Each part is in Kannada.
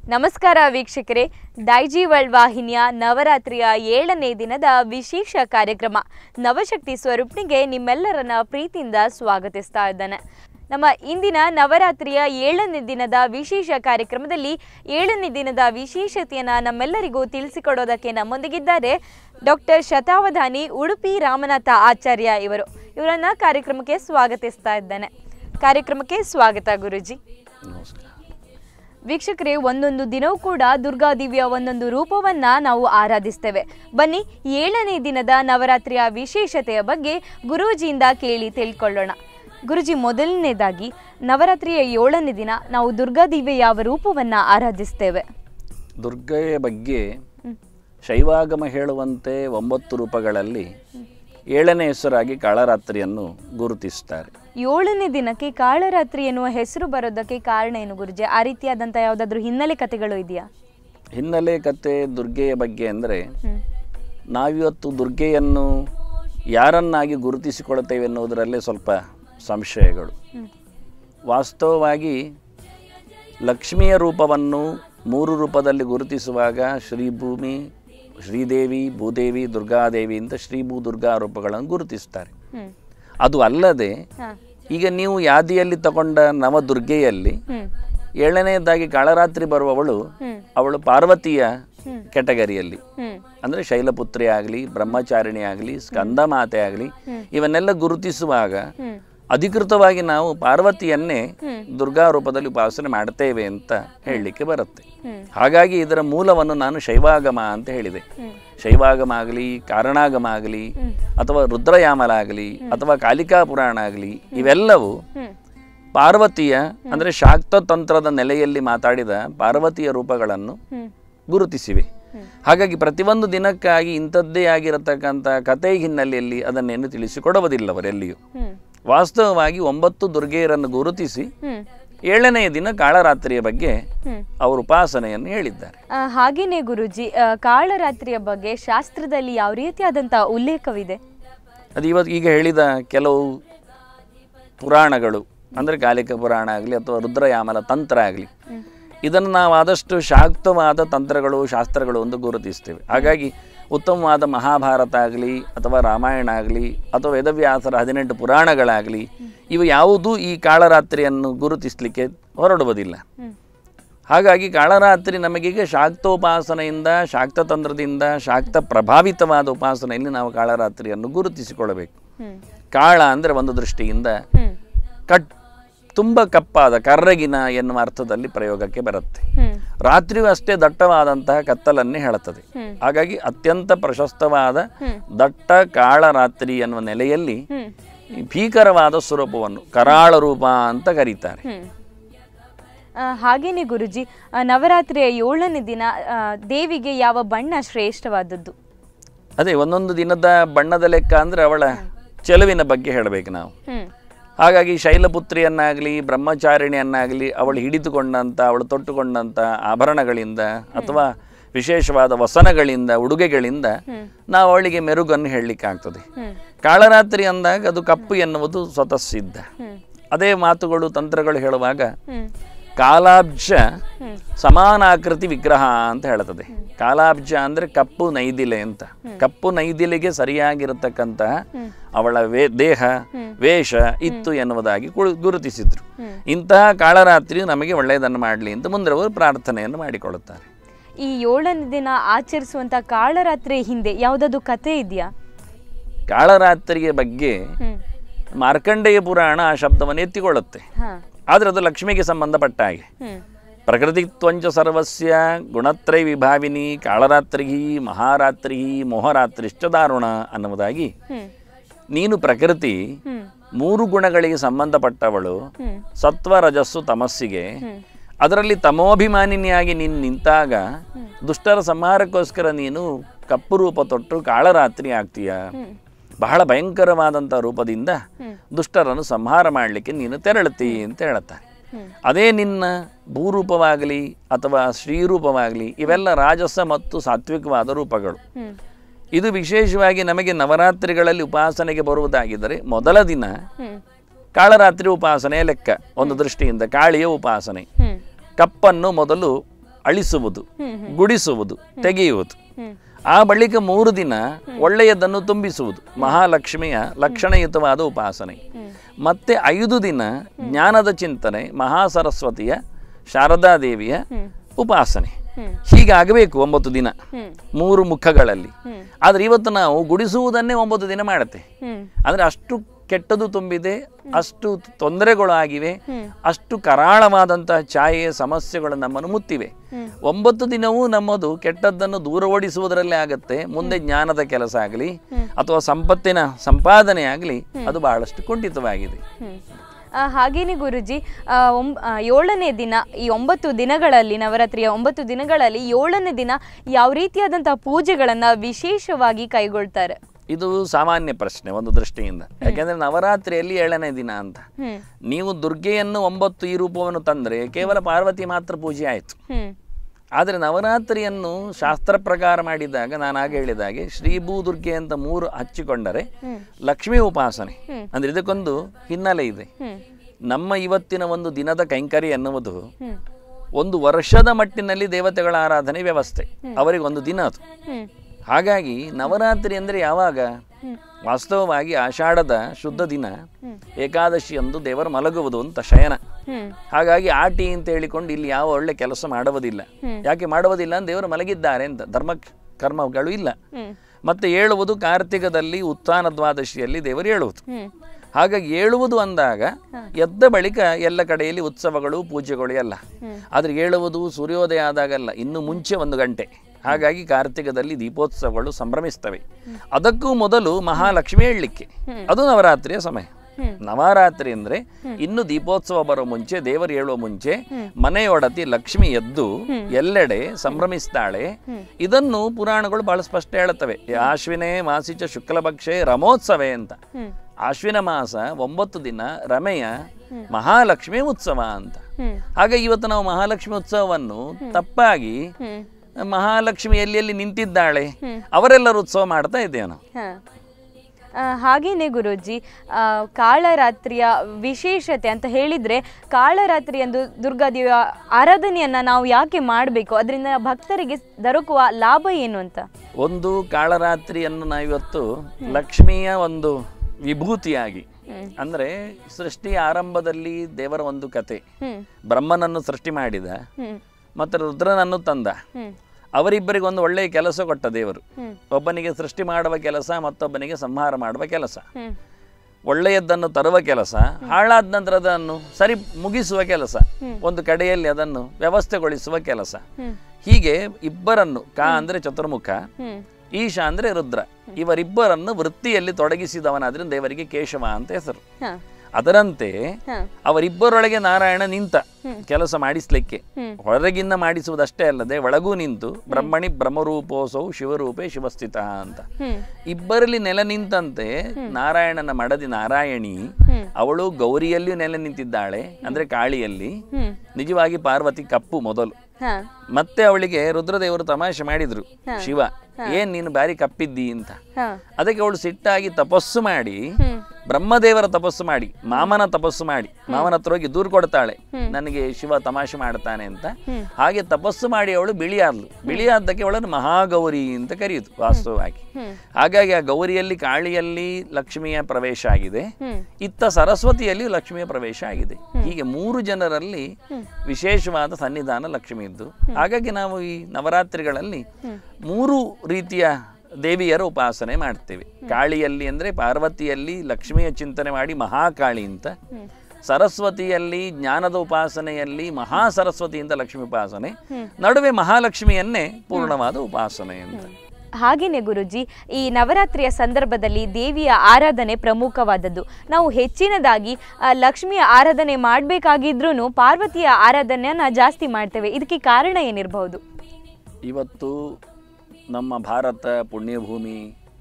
ನಮಸ್ಕಾರ ವೀಕ್ಷಕರೇ ಡೈಜಿ ವರ್ಲ್ಡ್ ವಾಹಿನಿಯ ನವರಾತ್ರಿಯ ಏಳನೇ ದಿನದ ವಿಶೇಷ ಕಾರ್ಯಕ್ರಮ ನವಶಕ್ತಿ ಸ್ವರೂಪ್ನಿಗೆ ನಿಮ್ಮೆಲ್ಲರನ್ನ ಪ್ರೀತಿಯಿಂದ ಸ್ವಾಗತಿಸ್ತಾ ಇದ್ದಾನೆ ನಮ್ಮ ಇಂದಿನ ನವರಾತ್ರಿಯ ಏಳನೇ ದಿನದ ವಿಶೇಷ ಕಾರ್ಯಕ್ರಮದಲ್ಲಿ ಏಳನೇ ದಿನದ ವಿಶೇಷತೆಯನ್ನು ನಮ್ಮೆಲ್ಲರಿಗೂ ತಿಳಿಸಿಕೊಡೋದಕ್ಕೆ ನಮ್ಮೊಂದಿಗಿದ್ದಾರೆ ಡಾಕ್ಟರ್ ಶತಾವಧಾನಿ ಉಡುಪಿ ರಾಮನಾಥ ಆಚಾರ್ಯ ಇವರು ಇವರನ್ನ ಕಾರ್ಯಕ್ರಮಕ್ಕೆ ಸ್ವಾಗತಿಸ್ತಾ ಇದ್ದಾನೆ ಕಾರ್ಯಕ್ರಮಕ್ಕೆ ಸ್ವಾಗತ ಗುರುಜಿ ನಮಸ್ಕಾರ ವೀಕ್ಷಕರೇ ಒಂದೊಂದು ದಿನವೂ ಕೂಡ ದುರ್ಗಾದೇವಿಯ ಒಂದೊಂದು ರೂಪವನ್ನ ನಾವು ಆರಾಧಿಸ್ತೇವೆ ಬನ್ನಿ ಏಳನೇ ದಿನದ ನವರಾತ್ರಿಯ ವಿಶೇಷತೆಯ ಬಗ್ಗೆ ಗುರೂಜಿಯಿಂದ ಕೇಳಿ ತಿಳ್ಕೊಳ್ಳೋಣ ಗುರುಜಿ ಮೊದಲನೇದಾಗಿ ನವರಾತ್ರಿಯ ಏಳನೇ ದಿನ ನಾವು ದುರ್ಗಾದೇವಿಯ ಯಾವ ರೂಪವನ್ನ ಆರಾಧಿಸ್ತೇವೆ ದುರ್ಗೆಯ ಬಗ್ಗೆ ಶೈವಾಗಮ ಹೇಳುವಂತೆ ಒಂಬತ್ತು ರೂಪಗಳಲ್ಲಿ ಏಳನೇ ಹೆಸರಾಗಿ ಕಾಳರಾತ್ರಿಯನ್ನು ಗುರುತಿಸ್ತಾರೆ ಏಳನೇ ದಿನಕ್ಕೆ ಕಾಳರಾತ್ರಿ ಎನ್ನುವ ಹೆಸರು ಬರೋದಕ್ಕೆ ಕಾರಣ ಏನು ಗುರುಜಿ ಆ ರೀತಿಯಾದಂಥ ಯಾವುದಾದ್ರೂ ಹಿನ್ನೆಲೆ ಕಥೆಗಳು ಇದೆಯಾ ಹಿನ್ನೆಲೆ ಕತೆ ದುರ್ಗೆಯ ಬಗ್ಗೆ ಅಂದರೆ ಹ್ಮ್ ನಾವಿವತ್ತು ದುರ್ಗೆಯನ್ನು ಯಾರನ್ನಾಗಿ ಗುರುತಿಸಿಕೊಳ್ತೇವೆ ಎನ್ನುವುದರಲ್ಲೇ ಸ್ವಲ್ಪ ಸಂಶಯಗಳು ಹ್ಮ್ ವಾಸ್ತವವಾಗಿ ಲಕ್ಷ್ಮಿಯ ರೂಪವನ್ನು ಮೂರು ರೂಪದಲ್ಲಿ ಗುರುತಿಸುವಾಗ ಶ್ರೀಭೂಮಿ ಶ್ರೀದೇವಿ ಭೂದೇವಿ ದುರ್ಗಾದೇವಿ ಅಂತ ಶ್ರೀ ಭೂ ದುರ್ಗಾ ರೂಪಗಳನ್ನು ಗುರುತಿಸ್ತಾರೆ ಹ್ಮ್ ಅದು ಅಲ್ಲದೆ ಹಾ ಈಗ ನೀವು ಯಾದಿಯಲ್ಲಿ ತಗೊಂಡ ನವದುರ್ಗೆಯಲ್ಲಿ ಹ್ಮ್ ಏಳನೆಯದಾಗಿ ಕಾಳರಾತ್ರಿ ಬರುವವಳು ಹ್ಮ್ ಅವಳು ಪಾರ್ವತಿಯ ಹ್ಮ್. ಕೆಟಗರಿಯಲ್ಲಿ ಹ್ಮ್ ಅಂದರೆ ಶೈಲಪುತ್ರಿ ಆಗಲಿ ಬ್ರಹ್ಮಚಾರಿಣಿ ಆಗಲಿ ಸ್ಕಂದ ಮಾತೆ ಆಗಲಿ ಇವನ್ನೆಲ್ಲ ಗುರುತಿಸುವಾಗ ಹ್ಮ್ ಅಧಿಕೃತವಾಗಿ ನಾವು ಪಾರ್ವತಿಯನ್ನೇ ಹ್ಮ್. ದುರ್ಗಾ ರೂಪದಲ್ಲಿ ಉಪಾಸನೆ ಮಾಡ್ತೇವೆ ಅಂತ ಹೇಳಲಿಕ್ಕೆ ಬರುತ್ತೆ ಹ್ಮ್. ಹಾಗಾಗಿ ಇದರ ಮೂಲವನ್ನು ನಾನು ಶೈವಾಗಮ ಅಂತ ಹೇಳಿದೆ ಹ್ಮ್. ಶೈವಾಗಮ ಆಗಲಿ ಕಾರಣಾಗಮ ಆಗಲಿ ಅಥವಾ ರುದ್ರಯಾಮಲ ಆಗಲಿ ಅಥವಾ ಕಾಲಿಕಾ ಪುರಾಣ ಆಗಲಿ ಇವೆಲ್ಲವೂ ಹ್ಮ್ ಪಾರ್ವತಿಯ ಅಂದರೆ ಶಾಕ್ತ ತಂತ್ರದ ನೆಲೆಯಲ್ಲಿ ಮಾತಾಡಿದ ಪಾರ್ವತಿಯ ರೂಪಗಳನ್ನು ಹ್ಮ್ ಗುರುತಿಸಿವೆ ಹಾಗಾಗಿ ಪ್ರತಿಯೊಂದು ದಿನಕ್ಕಾಗಿ ಇಂಥದ್ದೇ ಆಗಿರತಕ್ಕಂಥ ಕಥೆ ಹಿನ್ನೆಲೆಯಲ್ಲಿ ಅದನ್ನೇನು ತಿಳಿಸಿಕೊಡುವುದಿಲ್ಲವರೆಲ್ಲಿಯೂ ಹ್ಮ್ ವಾಸ್ತವವಾಗಿ ಒಂಬತ್ತು ದುರ್ಗೆಯರನ್ನು ಗುರುತಿಸಿ ಹ್ಮ್ ಏಳನೆಯ ದಿನ ಕಾಳರಾತ್ರಿಯ ಬಗ್ಗೆ ಹ್ಮ್ ಅವರು ಉಪಾಸನೆಯನ್ನು ಹೇಳಿದ್ದಾರೆ ಆ, ಹಾಗೇನೆ ಗುರುಜಿ ಆ, ಕಾಳರಾತ್ರಿಯ ಬಗ್ಗೆ ಶಾಸ್ತ್ರದಲ್ಲಿ ಯಾವ ರೀತಿಯಾದಂಥ ಉಲ್ಲೇಖವಿದೆ ಅದು ಇವತ್ತು ಈಗ ಹೇಳಿದ ಕೆಲವು ಪುರಾಣಗಳು ಅಂದರೆ ಕಾಲಿಕ ಪುರಾಣ ಆಗಲಿ ಅಥವಾ ರುದ್ರಯಾಮಲ ತಂತ್ರ ಆಗಲಿ ಇದನ್ನು ನಾವು ಆದಷ್ಟು ಶಾಕ್ತವಾದ ತಂತ್ರಗಳು ಶಾಸ್ತ್ರಗಳು ಎಂದು ಗುರುತಿಸ್ತೇವೆ ಹಾಗಾಗಿ ಉತ್ತಮವಾದ ಮಹಾಭಾರತ ಆಗಲಿ ಅಥವಾ ರಾಮಾಯಣ ಆಗಲಿ ಅಥವಾ ವೇದವ್ಯಾಸರ ಹದಿನೆಂಟು ಪುರಾಣಗಳಾಗಲಿ ಇವು ಯಾವುದೂ ಈ ಕಾಳರಾತ್ರಿಯನ್ನು ಗುರುತಿಸಲಿಕ್ಕೆ ಹೊರಡುವುದಿಲ್ಲ ಹ್ಮ್ ಹಾಗಾಗಿ ಕಾಳರಾತ್ರಿ ನಮಗೀಗ ಶಾಕ್ತೋಪಾಸನೆಯಿಂದ ಶಾಕ್ತತಂತ್ರದಿಂದ ಶಾಕ್ತ ಪ್ರಭಾವಿತವಾದ ಉಪಾಸನೆಯಲ್ಲಿ ನಾವು ಕಾಳರಾತ್ರಿಯನ್ನು ಗುರುತಿಸಿಕೊಳ್ಳಬೇಕು ಹ್ಮ್ ಕಾಳ ಅಂದರೆ ಒಂದು ದೃಷ್ಟಿಯಿಂದ ಹ್ಮ್ ಕಟ್ ತುಂಬ ಕಪ್ಪಾದ ಕರ್ರಗಿನ ಎನ್ನುವ ಅರ್ಥದಲ್ಲಿ ಪ್ರಯೋಗಕ್ಕೆ ಬರುತ್ತೆ ಹ್ಮ್ ರಾತ್ರಿಯೂ ಅಷ್ಟೇ ದಟ್ಟವಾದಂತಹ ಕತ್ತಲನ್ನೇ ಹೇಳುತ್ತದೆ ಹ್ಮ್. ಹಾಗಾಗಿ ಅತ್ಯಂತ ಪ್ರಶಸ್ತವಾದ ಹ್ಮ್. ದಟ್ಟ ಕಾಳರಾತ್ರಿ ಎನ್ನುವ ನೆಲೆಯಲ್ಲಿ ಹ್ಮ್ ಈ ಭೀಕರವಾದ ಸ್ವರೂಪವನ್ನು ಕರಾಳ ರೂಪ ಅಂತ ಕರೀತಾರೆ ಹ್ಮ್ ಆ, ಹಾಗೇನೆ ಗುರುಜಿ ಆ, ನವರಾತ್ರಿಯ ಏಳನೇ ದಿನ ಆ, ದೇವಿಗೆ ಯಾವ ಬಣ್ಣ ಶ್ರೇಷ್ಠವಾದದ್ದು ಅದೇ ಒಂದೊಂದು ದಿನದ ಬಣ್ಣದ ಲೆಕ್ಕ ಅಂದರೆ ಅವಳ ಚೆಲುವಿನ ಬಗ್ಗೆ ಹೇಳಬೇಕು ನಾವು ಹ್ಮ್ ಹಾಗಾಗಿ ಶೈಲಪುತ್ರಿಯನ್ನಾಗಲಿ ಬ್ರಹ್ಮಚಾರಿಣಿಯನ್ನಾಗಲಿ ಅವಳು ಹಿಡಿದುಕೊಂಡಂಥ ಅವಳು ತೊಟ್ಟುಕೊಂಡಂಥ ಆಭರಣಗಳಿಂದ ಅಥವಾ ವಿಶೇಷವಾದ ವಸನಗಳಿಂದ ಉಡುಗೆಗಳಿಂದ ನಾವು ಅವಳಿಗೆ ಮೆರುಗನ್ನು ಹೇಳಲಿಕ್ಕಾಗ್ತದೆ ಹ್ಮ್ ಕಾಳರಾತ್ರಿ ಅಂದಾಗ ಅದು ಕಪ್ಪು ಎನ್ನುವುದು ಸ್ವತಃ ಸಿದ್ಧ ಹ್ಮ್ ಅದೇ ಮಾತುಗಳು ತಂತ್ರಗಳು ಹೇಳುವಾಗ ಹ್ಮ್ ಕಾಲಾಬ್ಜ ಹ್ಮ್. ಸಮಾನಾಕೃತಿ ವಿಗ್ರಹ ಅಂತ ಹೇಳ್ತದೆ ಕಾಲಾಬ್ಜ ಅಂದರೆ ಕಪ್ಪು ನೈದಿಲೆ ಅಂತ ಕಪ್ಪು ನೈದಿಲೆಗೆ ಸರಿಯಾಗಿರತಕ್ಕಂತಹ ಅವಳ ವೇ ದೇಹ ವೇಷ ಇತ್ತು ಎನ್ನುವುದಾಗಿ ಕುಳು- ಗುರುತಿಸಿದ್ರು ಇಂತಹ ಕಾಳರಾತ್ರಿಯು ನಮಗೆ ಒಳ್ಳೆಯದನ್ನು ಮಾಡಲಿ ಅಂತ ಮುಂದೆ ಅವರು ಪ್ರಾರ್ಥನೆಯನ್ನು ಮಾಡಿಕೊಳ್ಳುತ್ತಾರೆ ಈ ಏಳನೇ ದಿನ ಆಚರಿಸುವಂತ ಕಾಳರಾತ್ರಿ ಹಿಂದೆ ಯಾವುದಾದ್ರು ಕಥೆ ಇದೆಯಾ ಕಾಳರಾತ್ರಿಯ ಬಗ್ಗೆ ಹ್ಮ್ ಮಾರ್ಕಂಡೇಯ ಪುರಾಣ ಆ ಶಬ್ದವನ್ನು ಎತ್ತಿಕೊಳ್ಳುತ್ತೆ ಹಾ ಆದರೆ ಅದು ಲಕ್ಷ್ಮಿಗೆ ಸಂಬಂಧಪಟ್ಟ ಹಾಗೆ ಹ್ಮ್ ಪ್ರಕೃತಿತ್ವಂಚ ಸರ್ವಸ್ಯ ಗುಣತ್ರಯ ವಿಭಾವಿನಿ ಕಾಳರಾತ್ರಿ ಮಹಾರಾತ್ರಿ ಮೋಹರಾತ್ರಿಶ್ಚ ದಾರುಣ ಅನ್ನುವುದಾಗಿ ಹ್ಮ್ ನೀನು ಪ್ರಕೃತಿ ಹ್ಮ್ ಮೂರು ಗುಣಗಳಿಗೆ ಸಂಬಂಧಪಟ್ಟವಳು ಹ್ಮ್ ಸತ್ವ ರಜಸ್ಸು ತಮಸ್ಸಿಗೆ ಹ್ಮ್ ಅದರಲ್ಲಿ ತಮೋಭಿಮಾನಿನಿಯಾಗಿ ನೀನು ನಿಂತಾಗ ದುಷ್ಟರ ಸಂಹಾರಕ್ಕೋಸ್ಕರ ನೀನು ಕಪ್ಪು ರೂಪ ತೊಟ್ಟು ಕಾಳರಾತ್ರಿ ಆಗ್ತೀಯ ಹ್ಮ್ ಬಹಳ ಭಯಂಕರವಾದಂಥ ರೂಪದಿಂದ ಹ್ಮ್. ದುಷ್ಟರನ್ನು ಸಂಹಾರ ಮಾಡಲಿಕ್ಕೆ ನೀನು ತೆರಳುತ್ತಿ ಅಂತ ಹೇಳುತ್ತಾರೆ ಹ್ಮ್. ಅದೇ ನಿನ್ನ ಭೂರೂಪವಾಗಲಿ ಅಥವಾ ಶ್ರೀರೂಪವಾಗಲಿ ಇವೆಲ್ಲ ರಾಜಸ ಮತ್ತು ಸಾತ್ವಿಕವಾದ ರೂಪಗಳು ಹ್ಮ್ ಇದು ವಿಶೇಷವಾಗಿ ನಮಗೆ ನವರಾತ್ರಿಗಳಲ್ಲಿ ಉಪಾಸನೆಗೆ ಬರುವುದಾಗಿದ್ದರೆ ಮೊದಲ ದಿನ ಹ್ಮ್ ಕಾಳರಾತ್ರಿ ಉಪಾಸನೆಯ ಲೆಕ್ಕ ಒಂದು ದೃಷ್ಟಿಯಿಂದ ಕಾಳಿಯ ಉಪಾಸನೆ ಹ್ಮ್ ಕಪ್ಪನ್ನು ಮೊದಲು ಅಳಿಸುವುದು ಹ್ಮ್, ಗುಡಿಸುವುದು ತೆಗೆಯುವುದು ಹ್ಮ್ ಆ ಬಳಿಕ ಮೂರು ದಿನ ಒಳ್ಳೆಯದನ್ನು ತುಂಬಿಸುವುದು ಮಹಾಲಕ್ಷ್ಮಿಯ ಲಕ್ಷಣಯುತವಾದ ಉಪಾಸನೆ ಮತ್ತೆ ಐದು ದಿನ ಜ್ಞಾನದ ಚಿಂತನೆ ಮಹಾಸರಸ್ವತಿಯ ಶಾರದಾದೇವಿಯ ಉಪಾಸನೆ ಹ್ಮ್. ಹೀಗಾಗಬೇಕು ಒಂಬತ್ತು ದಿನ ಹ್ಮ್ ಮೂರು ಮುಖಗಳಲ್ಲಿ ಹ್ಮ್. ಆದರೆ ಇವತ್ತು ನಾವು ಗುಡಿಸುವುದನ್ನೇ ಒಂಬತ್ತು ದಿನ ಮಾಡುತ್ತೆ ಹ್ಮ್ ಅಂದರೆ ಅಷ್ಟು ಕೆಟ್ಟದು ತುಂಬಿದೆ ಅಷ್ಟು ತೊಂದರೆಗಳು ಆಗಿವೆ ಹ್ಮ್. ಅಷ್ಟು ಕರಾಳವಾದಂತಹ ಛಾಯೆ ಸಮಸ್ಯೆಗಳು ನಮ್ಮನ್ನು ಮುತ್ತಿವೆ ಹ್ಮ್. ಒಂಬತ್ತು ದಿನವೂ ನಮ್ಮದು ಕೆಟ್ಟದ್ದನ್ನು ದೂರ ಓಡಿಸುವುದರಲ್ಲೇ ಆಗತ್ತೆ ಮುಂದೆ ಜ್ಞಾನದ ಕೆಲಸ ಆಗಲಿ ಅಥವಾ ಸಂಪತ್ತಿನ ಸಂಪಾದನೆ ಆಗಲಿ ಅದು ಬಹಳಷ್ಟು ಕುಂಠಿತವಾಗಿದೆ ಹ್ಮ್. ಆ, ಹಾಗೇನೆ ಗುರುಜಿ ಆ, ಒಂಬ್ ಆ, ಏಳನೇ ದಿನ ಈ ಒಂಬತ್ತು ದಿನಗಳಲ್ಲಿ ನವರಾತ್ರಿಯ ಒಂಬತ್ತು ದಿನಗಳಲ್ಲಿ ಏಳನೇ ದಿನ ಯಾವ ರೀತಿಯಾದಂತಹ ಪೂಜೆಗಳನ್ನ ವಿಶೇಷವಾಗಿ ಕೈಗೊಳ್ತಾರೆ ಇದು ಸಾಮಾನ್ಯ ಪ್ರಶ್ನೆ ಒಂದು ದೃಷ್ಟಿಯಿಂದ ಯಾಕೆಂದ್ರೆ ನವರಾತ್ರಿಯಲ್ಲಿ ಏಳನೇ ದಿನ ಅಂತ ಹ್ಮ್ ನೀವು ದುರ್ಗೆಯನ್ನು ಒಂಬತ್ತು ಈ ರೂಪವನ್ನು ತಂದರೆ ಕೇವಲ ಪಾರ್ವತಿ ಮಾತ್ರ ಪೂಜೆ ಆಯಿತು ಹ್ಮ್ ಆದರೆ ನವರಾತ್ರಿಯನ್ನು ಶಾಸ್ತ್ರ ಪ್ರಕಾರ ಮಾಡಿದಾಗ ನಾನು ಆಗ ಹೇಳಿದಾಗೆ ಶ್ರೀಭೂ ದುರ್ಗೆ ಅಂತ ಮೂರು ಹಚ್ಚಿಕೊಂಡರೆ ಹ್ಮ್. ಲಕ್ಷ್ಮೀ ಉಪಾಸನೆ ಹ್ಮ್. ಅಂದ್ರೆ ಇದಕ್ಕೊಂದು ಹಿನ್ನೆಲೆ ಇದೆ ಹ್ಮ್ ನಮ್ಮ ಇವತ್ತಿನ ಒಂದು ದಿನದ ಕೈಂಕರ್ಯ ಎನ್ನುವುದು ಹ್ಮ್ ಒಂದು ವರ್ಷದ ಮಟ್ಟಿನಲ್ಲಿ ದೇವತೆಗಳ ಆರಾಧನೆ ವ್ಯವಸ್ಥೆ ಅವರಿಗೆ ಒಂದು ದಿನ ಅದು ಹ್ಮ್ ಹಾಗಾಗಿ ನವರಾತ್ರಿ ಅಂದರೆ ಯಾವಾಗ ಹ್ಮ್. ವಾಸ್ತವವಾಗಿ ಆಷಾಢದ ಶುದ್ಧ ದಿನ ಹ್ಮ್. ಏಕಾದಶಿಯಂದು ದೇವರು ಮಲಗುವುದು ಅಂತ ಶಯನ ಹ್ಮ್ ಹಾಗಾಗಿ ಆಟಿ ಅಂತ ಹೇಳಿಕೊಂಡು ಇಲ್ಲಿ ಯಾವ ಒಳ್ಳೆ ಕೆಲಸ ಮಾಡುವುದಿಲ್ಲ ಹ್ಮ್. ಯಾಕೆ ಮಾಡುವುದಿಲ್ಲ ಅಂತ ದೇವರು ಮಲಗಿದ್ದಾರೆ ಅಂತ ಧರ್ಮ ಕರ್ಮಗಳು ಇಲ್ಲ ಹ್ಮ್ ಮತ್ತೆ ಏಳುವುದು ಕಾರ್ತಿಕದಲ್ಲಿ ಉತ್ಥಾನ ದ್ವಾದಶಿಯಲ್ಲಿ ದೇವರು ಏಳುವುದು ಹ್ಮ್ ಹಾಗಾಗಿ ಏಳುವುದು ಅಂದಾಗ ಎದ್ದ ಬಳಿಕ ಎಲ್ಲ ಕಡೆಯಲ್ಲಿ ಉತ್ಸವಗಳು ಪೂಜೆಗಳು ಎಲ್ಲ ಹ್ಮ್. ಆದರೆ ಏಳುವುದು ಸೂರ್ಯೋದಯ ಆದಾಗಲ್ಲ ಇನ್ನು ಮುಂಚೆ ಒಂದು ಗಂಟೆ ಹಾಗಾಗಿ ಕಾರ್ತಿಕದಲ್ಲಿ ದೀಪೋತ್ಸವಗಳು ಸಂಭ್ರಮಿಸ್ತವೆ ಅದಕ್ಕೂ ಮೊದಲು ಮಹಾಲಕ್ಷ್ಮಿ ಹೇಳಲಿಕ್ಕೆ ಅದು ನವರಾತ್ರಿಯ ಸಮಯ ಹ್ಮ್. ನವರಾತ್ರಿ ಅಂದ್ರೆ ಇನ್ನು ದೀಪೋತ್ಸವ ಬರೋ ಮುಂಚೆ ದೇವರು ಹೇಳುವ ಮುಂಚೆ ಮನೆಯೊಡತಿ ಲಕ್ಷ್ಮಿ ಎದ್ದು ಎಲ್ಲೆಡೆ ಸಂಭ್ರಮಿಸ್ತಾಳೆ ಇದನ್ನು ಪುರಾಣಗಳು ಬಹಳ ಸ್ಪಷ್ಟ ಹೇಳುತ್ತವೆ ಆಶ್ವಿನೇ ಮಾಸಿಚ ಶುಕ್ಲಪಕ್ಷೆ ರಮೋತ್ಸವೆ ಅಂತ ಹ್ಮ್ ಆಶ್ವಿನ ಮಾಸ ಒಂಬತ್ತು ದಿನ ರಮೆಯ ಮಹಾಲಕ್ಷ್ಮಿ ಉತ್ಸವ ಅಂತ ಹ್ಮ್ ಹಾಗೆ ಇವತ್ತು ನಾವು ಮಹಾಲಕ್ಷ್ಮಿ ಉತ್ಸವವನ್ನು ತಪ್ಪಾಗಿ ಹ್ಮ್ ಮಹಾಲಕ್ಷ್ಮಿ ಎಲ್ಲಿ ಎಲ್ಲಿ ನಿಂತಿದ್ದಾಳೆ ಅವರೆಲ್ಲರೂ ಉತ್ಸವ ಮಾಡ್ತಾ ಇದ್ದೇವೆ ನಾವು ಹ. ಆ, ಹಾಗೇನೆ ಗುರುಜಿ ಆ, ಕಾಳರಾತ್ರಿಯ ವಿಶೇಷತೆ ಅಂತ ಹೇಳಿದ್ರೆ ಕಾಳರಾತ್ರಿಯಂದು ದುರ್ಗಾದೇವಿಯ ಆರಾಧನೆಯನ್ನ ನಾವು ಯಾಕೆ ಮಾಡಬೇಕು ಅದರಿಂದ ಭಕ್ತರಿಗೆ ದೊರಕುವ ಲಾಭ ಏನು ಅಂತ ಒಂದು ಕಾಳರಾತ್ರಿಯನ್ನು ನಾವಿವತ್ತು ಲಕ್ಷ್ಮಿಯ ಒಂದು ವಿಭೂತಿಯಾಗಿ ಹ್ಮ್. ಅಂದ್ರೆ ಸೃಷ್ಟಿಯ ಆರಂಭದಲ್ಲಿ ದೇವರ ಒಂದು ಕತೆ ಹ್ಮ್ ಬ್ರಹ್ಮನನ್ನು ಸೃಷ್ಟಿ ಮಾಡಿದ ಹ್ಮ್ ಮತ್ತು ರುದ್ರನನ್ನು ತಂದ ಹ್ಮ್ ಅವರಿಬ್ಬರಿಗೆ ಒಂದು ಒಳ್ಳೆಯ ಕೆಲಸ ಕೊಟ್ಟ ದೇವರು ಹ್ಮ್ ಒಬ್ಬನಿಗೆ ಸೃಷ್ಟಿ ಮಾಡುವ ಕೆಲಸ ಮತ್ತೊಬ್ಬನಿಗೆ ಸಂಹಾರ ಮಾಡುವ ಕೆಲಸ ಹ್ಮ್ ಒಳ್ಳೆಯದನ್ನು ತರುವ ಕೆಲಸ ಹಾಳಾದ ನಂತರ ಅದನ್ನು ಸರಿ ಮುಗಿಸುವ ಕೆಲಸ ಒಂದು ಕಡೆಯಲ್ಲಿ ಅದನ್ನು ವ್ಯವಸ್ಥೆಗೊಳಿಸುವ ಕೆಲಸ ಹ್ಮ್ ಹೀಗೆ ಇಬ್ಬರನ್ನು ಕಾ ಅಂದ್ರೆ ಚತುರ್ಮುಖ ಹ್ಮ್ ಈಶ ಅಂದ್ರೆ ರುದ್ರ ಇವರಿಬ್ಬರನ್ನು ವೃತ್ತಿಯಲ್ಲಿ ತೊಡಗಿಸಿದವನಾದ್ರಿಂದ ದೇವರಿಗೆ ಕೇಶವ ಅಂತ ಹೆಸರು ಹ ಅದರಂತೆ ಹ ಅವರಿಬ್ಬರೊಳಗೆ ನಾರಾಯಣ ನಿಂತ ಕೆಲಸ ಮಾಡಿಸ್ಲಿಕ್ಕೆ ಹ್ಮ್. ಹೊರಗಿಂದ ಮಾಡಿಸುವುದಷ್ಟೇ ಅಲ್ಲದೆ ಒಳಗೂ ನಿಂತು ಬ್ರಹ್ಮಣಿ ಬ್ರಹ್ಮರೂಪೋಸೌ ಶಿವರೂಪೇ ಶಿವಸ್ಥಿತ ಅಂತ ಹ್ಮ್ ಇಬ್ಬರಲ್ಲಿ ನೆಲೆ ನಿಂತಂತೆ ನಾರಾಯಣನ ಮಡದಿ ನಾರಾಯಣಿ ಹ್ಮ್ ಅವಳು ಗೌರಿಯಲ್ಲಿಯೂ ನೆಲೆ ನಿಂತಿದ್ದಾಳೆ ಅಂದ್ರೆ ಕಾಳಿಯಲ್ಲಿ ಹ್ಮ್ ನಿಜವಾಗಿ ಪಾರ್ವತಿ ಕಪ್ಪು ಮೊದಲು ಹ ಮತ್ತೆ ಅವಳಿಗೆ ರುದ್ರದೇವರು ತಮಾಷೆ ಮಾಡಿದ್ರು ಶಿವ ಏನ್ ನೀನು ಬಾರಿ ಕಪ್ಪಿದ್ದಿ ಅಂತ ಹ ಅದಕ್ಕೆ ಅವಳು ಸಿಟ್ಟಾಗಿ ತಪಸ್ಸು ಮಾಡಿ ಹ್ಮ್ ಬ್ರಹ್ಮದೇವರ ತಪಸ್ಸು ಮಾಡಿ ಮಾಮನ ತಪಸ್ಸು ಮಾಡಿ ಮಾಮನ ಹತ್ರ ಹೋಗಿ ದೂರು ಕೊಡ್ತಾಳೆ ನನಗೆ ಶಿವ ತಮಾಷೆ ಮಾಡ್ತಾನೆ ಅಂತ ಹಾಗೆ ತಪಸ್ಸು ಮಾಡಿ ಅವಳು ಬಿಳಿಯಾದ್ಲು ಬಿಳಿಯಾದ್ದಕ್ಕೆ ಅವಳನ್ನು ಮಹಾಗೌರಿ ಅಂತ ಕರೆಯುದು ವಾಸ್ತವವಾಗಿ ಹ್ಮ್. ಹಾಗಾಗಿ ಆ ಗೌರಿಯಲ್ಲಿ ಕಾಳಿಯಲ್ಲಿ ಲಕ್ಷ್ಮಿಯ ಪ್ರವೇಶ ಆಗಿದೆ ಹ್ಮ್ ಇತ್ತ ಸರಸ್ವತಿಯಲ್ಲಿಯೂ ಲಕ್ಷ್ಮಿಯ ಪ್ರವೇಶ ಆಗಿದೆ ಹೀಗೆ ಮೂರು ಜನರಲ್ಲಿ ವಿಶೇಷವಾದ ಸನ್ನಿಧಾನ ಲಕ್ಷ್ಮಿ ಇದ್ದು ಹಾಗಾಗಿ ನಾವು ಈ ನವರಾತ್ರಿಗಳಲ್ಲಿ ಮೂರು ರೀತಿಯ ದೇವಿಯರ ಉಪಾಸನೆ ಮಾಡ್ತೇವೆ ಕಾಳಿಯಲ್ಲಿ ಅಂದರೆ ಪಾರ್ವತಿಯಲ್ಲಿ ಲಕ್ಷ್ಮಿಯ ಚಿಂತನೆ ಮಾಡಿ ಮಹಾಕಾಳಿ ಅಂತ ಸರಸ್ವತಿಯಲ್ಲಿ ಜ್ಞಾನದ ಉಪಾಸನೆಯಲ್ಲಿ ಮಹಾ ಸರಸ್ವತಿಯಿಂದ ಲಕ್ಷ್ಮಿ ಉಪಾಸನೆ ನಡುವೆ ಮಹಾಲಕ್ಷ್ಮಿಯನ್ನೇ ಪೂರ್ಣವಾದ ಉಪಾಸನೆ ಅಂತ ಹಾಗೇನೆ ಗುರುಜಿ ಈ ನವರಾತ್ರಿಯ ಸಂದರ್ಭದಲ್ಲಿ ದೇವಿಯ ಆರಾಧನೆ ಪ್ರಮುಖವಾದದ್ದು ನಾವು ಹೆಚ್ಚಿನದಾಗಿ ಆ, ಲಕ್ಷ್ಮಿಯ ಆರಾಧನೆ ಮಾಡಬೇಕಾಗಿದ್ರೂ ಪಾರ್ವತಿಯ ಆರಾಧನೆಯನ್ನ ಜಾಸ್ತಿ ಮಾಡ್ತೇವೆ ಇದಕ್ಕೆ ಕಾರಣ ಏನಿರಬಹುದು ಇವತ್ತು ನಮ್ಮ ಭಾರತ ಪುಣ್ಯಭೂಮಿ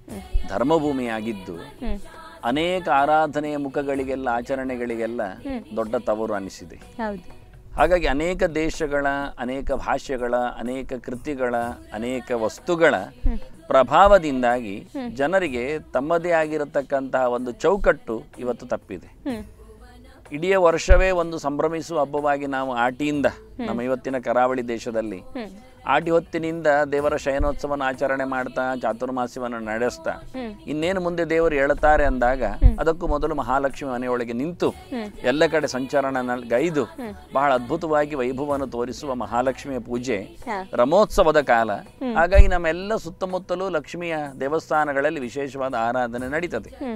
ಧರ್ಮಭೂಮಿ ಆಗಿದ್ದು ಹ್ಮ್ ಅನೇಕ ಆರಾಧನೆಯ ಮುಖಗಳಿಗೆಲ್ಲ ಆಚರಣೆಗಳಿಗೆಲ್ಲ ದೊಡ್ಡ ತವರು ಅನಿಸಿದೆ ಹೌದು ಹಾಗಾಗಿ ಅನೇಕ ದೇಶಗಳ ಅನೇಕ ಭಾಷೆಗಳ ಅನೇಕ ಕೃತಿಗಳ ಅನೇಕ ವಸ್ತುಗಳ ಪ್ರಭಾವದಿಂದಾಗಿ ಜನರಿಗೆ ತಮ್ಮದೇ ಆಗಿರತಕ್ಕಂತಹ ಒಂದು ಚೌಕಟ್ಟು ಇವತ್ತು ತಪ್ಪಿದೆ ಹ್ಮ್ ಇಡೀ ವರ್ಷವೇ ಒಂದು ಸಂಭ್ರಮಿಸುವ ಹಬ್ಬವಾಗಿ ನಾವು ಆಟಿಯಿಂದ ನಮ್ಮ ಇವತ್ತಿನ ಕರಾವಳಿ ದೇಶದಲ್ಲಿ ಹ್ಮ್ ಆಟಿ ಹೊತ್ತಿನಿಂದ ದೇವರ ಶಯನೋತ್ಸವನ ಆಚರಣೆ ಮಾಡ್ತಾ ಚಾತುರ್ಮಾಸ್ಯವನ್ನು ನಡೆಸ್ತಾ ಹ್ಮ್. ಇನ್ನೇನು ಮುಂದೆ ದೇವರು ಹೇಳ್ತಾರೆ ಅಂದಾಗ ಅದಕ್ಕೂ ಮೊದಲು ಮಹಾಲಕ್ಷ್ಮಿ ಮನೆಯೊಳಗೆ ನಿಂತು ಹ್ಮ್. ಎಲ್ಲ ಕಡೆ ಸಂಚರಣ ಗೈದು ಬಹಳ ಅದ್ಭುತವಾಗಿ ವೈಭವವನ್ನು ತೋರಿಸುವ ಮಹಾಲಕ್ಷ್ಮಿಯ ಪೂಜೆ ಹಾ. ರಮೋತ್ಸವದ ಕಾಲ ಹಾಗಾಗಿ ನಮ್ಮೆಲ್ಲ ಸುತ್ತಮುತ್ತಲೂ ಲಕ್ಷ್ಮಿಯ ದೇವಸ್ಥಾನಗಳಲ್ಲಿ ವಿಶೇಷವಾದ ಆರಾಧನೆ ನಡೀತದೆ ಹ್ಮ್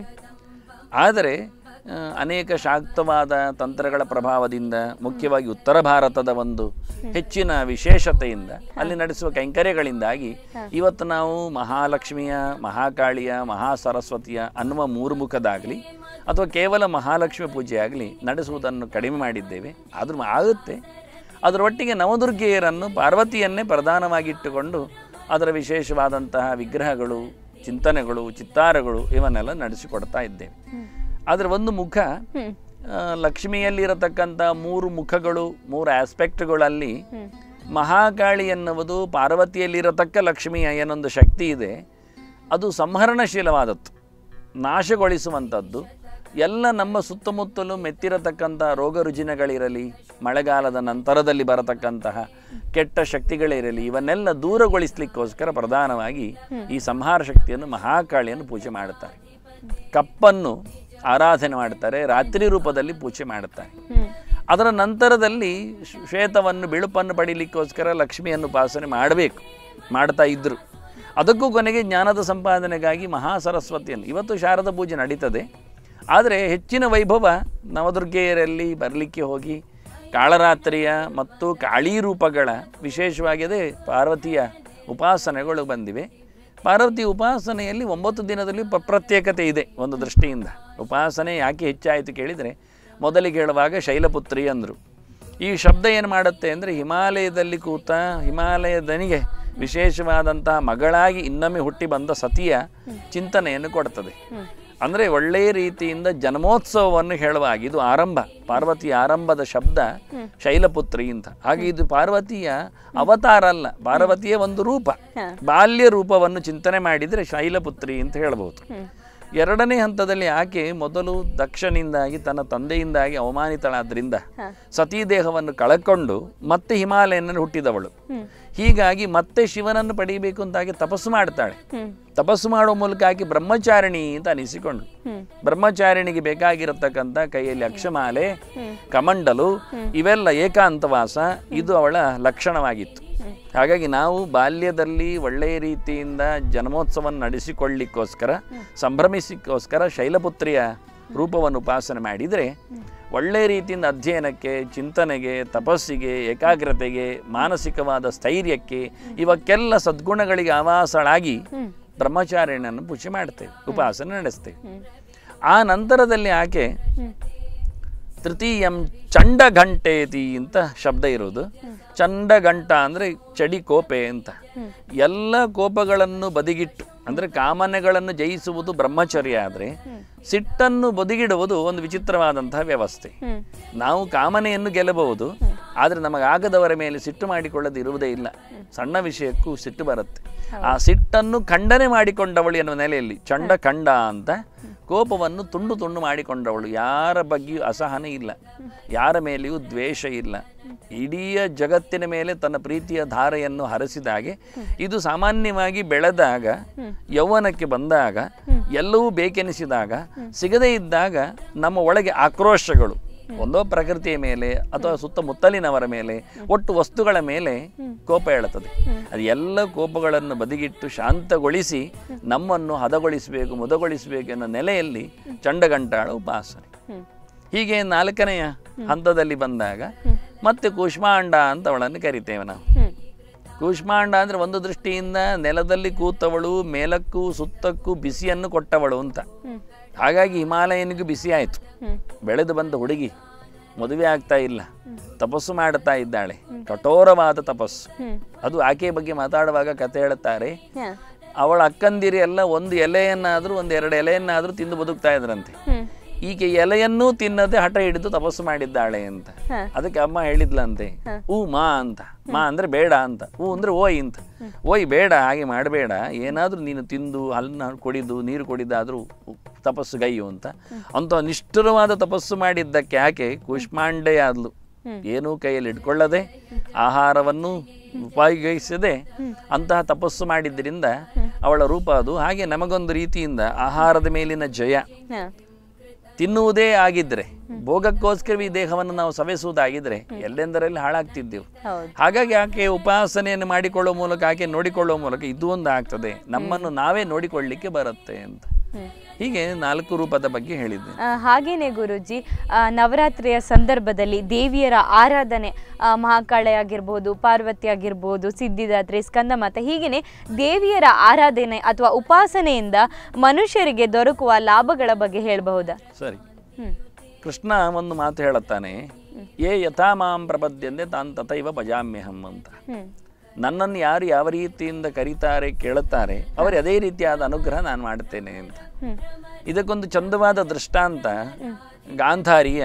ಆದರೆ ಆ, ಅನೇಕ ಶಾಕ್ತವಾದ ತಂತ್ರಗಳ ಪ್ರಭಾವದಿಂದ ಮುಖ್ಯವಾಗಿ ಉತ್ತರ ಭಾರತದ ಒಂದು ಹೆಚ್ಚಿನ ವಿಶೇಷತೆಯಿಂದ ಅಲ್ಲಿ ನಡೆಸುವ ಕೈಂಕರ್ಯಗಳಿಂದಾಗಿ ಇವತ್ತು ನಾವು ಮಹಾಲಕ್ಷ್ಮಿಯ ಮಹಾಕಾಳಿಯ ಮಹಾಸರಸ್ವತಿಯ ಅನ್ನುವ ಮೂರು ಮುಖದಾಗಲಿ ಅಥವಾ ಕೇವಲ ಮಹಾಲಕ್ಷ್ಮಿ ಪೂಜೆ ಆಗಲಿ ನಡೆಸುವುದನ್ನು ಕಡಿಮೆ ಮಾಡಿದ್ದೇವೆ ಆದರೂ ಆಗುತ್ತೆ ಅದರೊಟ್ಟಿಗೆ ನವದುರ್ಗೆಯರನ್ನು ಪಾರ್ವತಿಯನ್ನೇ ಪ್ರಧಾನವಾಗಿಟ್ಟುಕೊಂಡು ಅದರ ವಿಶೇಷವಾದಂತಹ ವಿಗ್ರಹಗಳು ಚಿಂತನೆಗಳು ಚಿತ್ತಾರಗಳು ಇವನ್ನೆಲ್ಲ ನಡೆಸಿಕೊಡ್ತಾ ಇದ್ದೇವೆ ಆದರೆ ಒಂದು ಮುಖ ಹ್ಮ್ ಆ, ಲಕ್ಷ್ಮಿಯಲ್ಲಿರತಕ್ಕಂಥ ಮೂರು ಮುಖಗಳು ಮೂರು ಆಸ್ಪೆಕ್ಟ್ಗಳಲ್ಲಿ ಹ್ಮ್ ಮಹಾಕಾಳಿ ಎನ್ನುವುದು ಪಾರ್ವತಿಯಲ್ಲಿರತಕ್ಕ ಲಕ್ಷ್ಮಿಯ ಏನೊಂದು ಶಕ್ತಿ ಇದೆ ಅದು ಸಂಹರಣಶೀಲವಾದದ್ದು ನಾಶಗೊಳಿಸುವಂಥದ್ದು ಎಲ್ಲ ನಮ್ಮ ಸುತ್ತಮುತ್ತಲು ಮೆತ್ತಿರತಕ್ಕಂಥ ರೋಗ ರುಜಿನಗಳಿರಲಿ ಮಳೆಗಾಲದ ನಂತರದಲ್ಲಿ ಬರತಕ್ಕಂತಹ ಕೆಟ್ಟ ಶಕ್ತಿಗಳಿರಲಿ ಇವನ್ನೆಲ್ಲ ದೂರಗೊಳಿಸ್ಲಿಕ್ಕೋಸ್ಕರ ಪ್ರಧಾನವಾಗಿ ಈ ಸಂಹಾರ ಶಕ್ತಿಯನ್ನು ಮಹಾಕಾಳಿಯನ್ನು ಪೂಜೆ ಮಾಡುತ್ತಾರೆ ಕಪ್ಪನ್ನು ಆರಾಧನೆ ಮಾಡ್ತಾರೆ ರಾತ್ರಿ ರೂಪದಲ್ಲಿ ಪೂಜೆ ಮಾಡುತ್ತಾರೆ ಹ್ಮ್ ಅದರ ನಂತರದಲ್ಲಿ ಶ್ವ- ಶ್ವೇತವನ್ನು ಬಿಳುಪನ್ನು ಪಡೀಲಿಕ್ಕೋಸ್ಕರ ಲಕ್ಷ್ಮಿಯನ್ನು ಉಪಾಸನೆ ಮಾಡಬೇಕು ಮಾಡ್ತಾ ಇದ್ದರು ಅದಕ್ಕೂ ಕೊನೆಗೆ ಜ್ಞಾನದ ಸಂಪಾದನೆಗಾಗಿ ಮಹಾ ಸರಸ್ವತಿಯನ್ನು ಇವತ್ತು ಶಾರದಾ ಪೂಜೆ ನಡೀತದೆ ಆದರೆ ಹೆಚ್ಚಿನ ವೈಭವ ನವದುರ್ಗೆಯರಲ್ಲಿ ಬರಲಿಕ್ಕೆ ಹೋಗಿ ಕಾಳರಾತ್ರಿಯ ಮತ್ತು ಕಾಳೀ ರೂಪಗಳ ವಿಶೇಷವಾಗಿದೆ ಪಾರ್ವತಿಯ ಉಪಾಸನೆಗಳು ಬಂದಿವೆ ಪಾರ್ವತಿ ಉಪಾಸನೆಯಲ್ಲಿ ಒಂಬತ್ತು ದಿನದಲ್ಲಿ ಪ ಪ್ರತ್ಯೇಕತೆ ಇದೆ ಒಂದು ದೃಷ್ಟಿಯಿಂದ ಉಪಾಸನೆ ಯಾಕೆ ಹೆಚ್ಚಾಯಿತು ಕೇಳಿದರೆ ಮೊದಲಿಗೆ ಹೇಳುವಾಗ ಶೈಲಪುತ್ರಿ ಅಂದರು ಈ ಶಬ್ದ ಏನು ಮಾಡುತ್ತೆ ಅಂದರೆ ಹಿಮಾಲಯದಲ್ಲಿ ಕೂತ ಹಿಮಾಲಯದನಿಗೆ ವಿಶೇಷವಾದಂತಹ ಮಗಳಾಗಿ ಇನ್ನೊಮ್ಮೆ ಹುಟ್ಟಿ ಬಂದ ಸತಿಯ ಚಿಂತನೆಯನ್ನು ಕೊಡ್ತದೆ ಅಂದರೆ ಒಳ್ಳೆಯ ರೀತಿಯಿಂದ ಜನ್ಮೋತ್ಸವವನ್ನು ಹೇಳುವಾಗ ಇದು ಆರಂಭ ಪಾರ್ವತಿಯ ಆರಂಭದ ಶಬ್ದ ಶೈಲಪುತ್ರಿ ಅಂತ ಹಾಗೆ ಇದು ಪಾರ್ವತಿಯ ಅವತಾರ ಅಲ್ಲ ಪಾರ್ವತಿಯ ಒಂದು ರೂಪ ಹಾ. ಬಾಲ್ಯ ರೂಪವನ್ನು ಚಿಂತನೆ ಮಾಡಿದರೆ ಶೈಲಪುತ್ರಿ ಅಂತ ಹೇಳ್ಬೋದು ಹ್ಮ್ ಎರಡನೇ ಹಂತದಲ್ಲಿ ಆಕೆ ಮೊದಲು ದಕ್ಷನಿಂದಾಗಿ ತನ್ನ ತಂದೆಯಿಂದಾಗಿ ಅವಮಾನಿತಳಾದ್ರಿಂದ ಹಾ. ಸತೀ ದೇಹವನ್ನು ಕಳಕೊಂಡು ಮತ್ತೆ ಹಿಮಾಲಯನಲ್ಲಿ ಹುಟ್ಟಿದವಳು ಹ್ಮ್ ಹೀಗಾಗಿ ಮತ್ತೆ ಶಿವನನ್ನು ಪಡೀಬೇಕು ಅಂತಾಗಿ ತಪಸ್ಸು ಮಾಡ್ತಾಳೆ ಹ್ಮ್ ತಪಸ್ಸು ಮಾಡುವ ಮೂಲಕ ಆಕೆ ಬ್ರಹ್ಮಚಾರಿಣಿ ಅಂತ ಅನಿಸಿಕೊಂಡು ಹ್ಮ್ ಬ್ರಹ್ಮಚಾರಿಣಿಗೆ ಬೇಕಾಗಿರತಕ್ಕಂಥ ಕೈಯಲ್ಲಿ ಅಕ್ಷಮಾಲೆ ಹ್ಮ್. ಕಮಂಡಲು ಇವೆಲ್ಲ ಏಕಾಂತವಾಸ ಇದು ಅವಳ ಲಕ್ಷಣವಾಗಿತ್ತು ಹಾಗಾಗಿ ನಾವು ಬಾಲ್ಯದಲ್ಲಿ ಒಳ್ಳೆಯ ರೀತಿಯಿಂದ ಜನ್ಮೋತ್ಸವವನ್ನು ನಡೆಸಿಕೊಳ್ಳಿಕ್ಕೋಸ್ಕರ ಸಂಭ್ರಮಿಸಿಕ್ಕೋಸ್ಕರ ಶೈಲಪುತ್ರಿಯ ರೂಪವನ್ನು ಉಪಾಸನೆ ಮಾಡಿದರೆ ಒಳ್ಳೆಯ ರೀತಿಯಿಂದ ಅಧ್ಯಯನಕ್ಕೆ ಚಿಂತನೆಗೆ ತಪಸ್ಸಿಗೆ ಏಕಾಗ್ರತೆಗೆ ಮಾನಸಿಕವಾದ ಸ್ಥೈರ್ಯಕ್ಕೆ ಇವಕ್ಕೆಲ್ಲ ಸದ್ಗುಣಗಳಿಗೆ ಆವಾಸಳಾಗಿ ಹ್ಮ್ ಬ್ರಹ್ಮಚಾರಿಣಿಯನ್ನು ಪೂಜೆ ಮಾಡ್ತೇವೆ ಉಪಾಸನೆ ನಡೆಸ್ತೇವೆ ಹ್ಮ್ ಆ ನಂತರದಲ್ಲಿ ಆಕೆ ಹ್ಮ್ ತೃತೀಯಂ ಚಂಡಘಂಟೇತಿ ಅಂತ ಶಬ್ದ ಇರೋದು ಚಂಡಘಂಟ ಅಂದರೆ ಚಡಿ ಕೋಪೆ ಅಂತ ಹ್ಮ್. ಎಲ್ಲ ಕೋಪಗಳನ್ನು ಬದಿಗಿಟ್ಟು ಅಂದರೆ ಕಾಮನೆಗಳನ್ನು ಜಯಿಸುವುದು ಬ್ರಹ್ಮಚರ್ಯ ಆದರೆ ಸಿಟ್ಟನ್ನು ಬದಿಗಿಡುವುದು ಒಂದು ವಿಚಿತ್ರವಾದಂತಹ ವ್ಯವಸ್ಥೆ ಹ್ಮ್ ನಾವು ಕಾಮನೆಯನ್ನು ಗೆಲ್ಲಬಹುದು ಆದರೆ ನಮಗಾಗದವರ ಮೇಲೆ ಸಿಟ್ಟು ಮಾಡಿಕೊಳ್ಳದೆ ಇರುವುದೇ ಇಲ್ಲ ಸಣ್ಣ ವಿಷಯಕ್ಕೂ ಸಿಟ್ಟು ಬರುತ್ತೆ ಆ ಸಿಟ್ಟನ್ನು ಖಂಡನೆ ಮಾಡಿಕೊಂಡವಳು ಎನ್ನುವ ನೆಲೆಯಲ್ಲಿ ಚಂಡ ಖಂಡ ಅಂತ ಕೋಪವನ್ನು ತುಂಡು ತುಂಡು ಮಾಡಿಕೊಂಡವಳು ಯಾರ ಬಗ್ಗೆಯೂ ಅಸಹನೆ ಇಲ್ಲ ಯಾರ ಮೇಲೆಯೂ ದ್ವೇಷ ಇಲ್ಲ ಇಡೀ ಜಗತ್ತಿನ ಮೇಲೆ ತನ್ನ ಪ್ರೀತಿಯ ಧಾರೆಯನ್ನು ಹರಸಿದಾಗೆ ಇದು ಸಾಮಾನ್ಯವಾಗಿ ಬೆಳೆದಾಗ ಯೌವನಕ್ಕೆ ಬಂದಾಗ ಎಲ್ಲವೂ ಬೇಕೆನಿಸಿದಾಗ ಸಿಗದೇ ಇದ್ದಾಗ ನಮ್ಮ ಒಳಗೆ ಆಕ್ರೋಶಗಳು ಒಂದೋ ಪ್ರಕೃತಿಯ ಮೇಲೆ ಅಥವಾ ಸುತ್ತಮುತ್ತಲಿನವರ ಮೇಲೆ ಒಟ್ಟು ವಸ್ತುಗಳ ಮೇಲೆ ಕೋಪ ಹೇಳುತ್ತದೆ ಅದು ಎಲ್ಲ ಕೋಪಗಳನ್ನು ಬದಿಗಿಟ್ಟು ಶಾಂತಗೊಳಿಸಿ ನಮ್ಮನ್ನು ಹದಗೊಳಿಸಬೇಕು ಮುದಗೊಳಿಸಬೇಕು ಅನ್ನೋ ನೆಲೆಯಲ್ಲಿ ಚಂಡಗಂಟಾಳ ಉಪಾಸನೆ ಹ್ಮ್ ಹೀಗೆ ನಾಲ್ಕನೆಯ ಹಂತದಲ್ಲಿ ಬಂದಾಗ ಮತ್ತೆ ಕೂಷ್ಮಾಂಡ ಅಂತ ಅವಳನ್ನು ಕರಿತೇವೆ ನಾವು ಹ್ಮ್ ಕೂಷ್ಮಾಂಡ ಅಂದರೆ ಒಂದು ದೃಷ್ಟಿಯಿಂದ ನೆಲದಲ್ಲಿ ಕೂತವಳು ಮೇಲಕ್ಕೂ ಸುತ್ತಕ್ಕೂ ಬಿಸಿಯನ್ನು ಕೊಟ್ಟವಳು ಅಂತ ಹ್ಮ್ ಹಾಗಾಗಿ ಹಿಮಾಲಯನಿಗೂ ಬಿಸಿ ಆಯಿತು ಹ್ಮ್ ಬೆಳೆದು ಬಂದ ಹುಡುಗಿ ಮದುವೆ ಆಗ್ತಾ ಇಲ್ಲ ತಪಸ್ಸು ಮಾಡುತ್ತಾ ಇದ್ದಾಳೆ ಕಠೋರವಾದ ತಪಸ್ಸು ಹ್ಮ್ ಅದು ಆಕೆಯ ಬಗ್ಗೆ ಮಾತಾಡುವಾಗ ಕತೆ ಹೇಳುತ್ತಾರೆ ಹಾ. ಅವಳ ಅಕ್ಕಂದಿರಿ ಎಲ್ಲ ಒಂದು ಎಲೆಯನ್ನಾದರೂ ಒಂದು ಎರಡು ಎಲೆಯನ್ನಾದರೂ ತಿಂದು ಬದುಕ್ತಾ ಇದ್ರಂತೆ ಹ್ಮ್ ಈಗ ಎಲೆಯನ್ನೂ ತಿನ್ನದೆ ಹಠ ಹಿಡಿದು ತಪಸ್ಸು ಮಾಡಿದ್ದಾಳೆ ಅಂತ ಹ. ಅದಕ್ಕೆ ಅಮ್ಮ ಹೇಳಿದ್ಲಂತೆ ಊ ಮಾ ಅಂತ ಮಾ ಅಂದ್ರೆ ಬೇಡ ಅಂತ ಊ ಅಂದ್ರೆ ಓಯ್ ಅಂತ ಓಯ್ ಬೇಡ ಹಾಗೆ ಮಾಡಬೇಡ ಏನಾದ್ರೂ ನೀನು ತಿಂದು ಹಲ್ಲನ್ನ ಕುಡಿದು ನೀರು ಕುಡಿದಾದ್ರೂ ತಪಸ್ಸು ಗೈಯು ಅಂತ ಅಂತ ನಿಷ್ಠುರವಾದ ತಪಸ್ಸು ಮಾಡಿದ್ದಕ್ಕೆ ಯಾಕೆ ಕೂಷ್ಮಾಂಡೆ ಆದ್ಲು ಏನೂ ಕೈಯಲ್ಲಿ ಇಟ್ಕೊಳ್ಳದೆ ಆಹಾರವನ್ನು ಉಪಯೋಗಿಸದೆ ಅಂತಹ ತಪಸ್ಸು ಮಾಡಿದ್ದರಿಂದ ಅವಳ ರೂಪ ಅದು ಹಾಗೆ ನಮಗೊಂದು ರೀತಿಯಿಂದ ಆಹಾರದ ಮೇಲಿನ ಜಯ ಹ. ತಿನ್ನುವುದೇ ಆಗಿದ್ರೆ ಭೋಗಕ್ಕೋಸ್ಕರ ಈ ದೇಹವನ್ನು ನಾವು ಸವೆಸುವುದಾಗಿದ್ರೆ ಎಲ್ಲೆಂದರಲ್ಲಿ ಹಾಳಾಗ್ತಿದ್ದೆವು ಹೌದು ಹಾಗಾಗಿ ಆಕೆ ಉಪಾಸನೆಯನ್ನು ಮಾಡಿಕೊಳ್ಳುವ ಮೂಲಕ ಆಕೆ ನೋಡಿಕೊಳ್ಳುವ ಮೂಲಕ ಇದು ಒಂದು ಆಗ್ತದೆ ನಮ್ಮನ್ನು ನಾವೇ ನೋಡಿಕೊಳ್ಳಿಕ್ಕೆ ಬರುತ್ತೆ ಅಂತ ಹ್ಮ್. ಹೀಗೆ ನಾಲ್ಕು ರೂಪದ ಬಗ್ಗೆ ಹೇಳಿದ್ದೆ ಆ, ಹಾಗೇನೆ ಗುರುಜಿ ಆ, ನವರಾತ್ರಿಯ ಸಂದರ್ಭದಲ್ಲಿ ದೇವಿಯರ ಆರಾಧನೆ ಆ, ಮಹಾಕಾಳೆ ಆಗಿರ್ಬೋದು ಪಾರ್ವತಿ ಆಗಿರ್ಬೋದು ಸಿದ್ಧಿದಾತ್ರಿ ಸ್ಕಂದಮಾತೆ ಹೀಗೇನೆ ದೇವಿಯರ ಆರಾಧನೆ ಅಥವಾ ಉಪಾಸನೆಯಿಂದ ಮನುಷ್ಯರಿಗೆ ದೊರಕುವ ಲಾಭಗಳ ಬಗ್ಗೆ ಹೇಳಬಹುದಾ ಸರಿ ಹ್ಮ್ ಕೃಷ್ಣ ಒಂದು ಮಾತು ಹೇಳುತ್ತಾನೆ ಏ ಯಥಾ ಮಾಂ ಪ್ರಪದ್ಯಂದೆ ತಾನ್ ತಥೈವ ಭಜಾಮ್ಯಹಂ ಅಂತ ಹ್ಮ್ ನನ್ನನ್ನು ಯಾರು ಯಾವ ರೀತಿಯಿಂದ ಕರೀತಾರೆ ಕೇಳುತ್ತಾರೆ ಅವರು ಅದೇ ರೀತಿಯಾದ ಅನುಗ್ರಹ ನಾನು ಮಾಡುತ್ತೇನೆ ಅಂತ ಹ್ಮ್ ಇದಕ್ಕೊಂದು ಚಂದವಾದ ದೃಷ್ಟಾಂತ ಗಾಂಧಾರಿಯ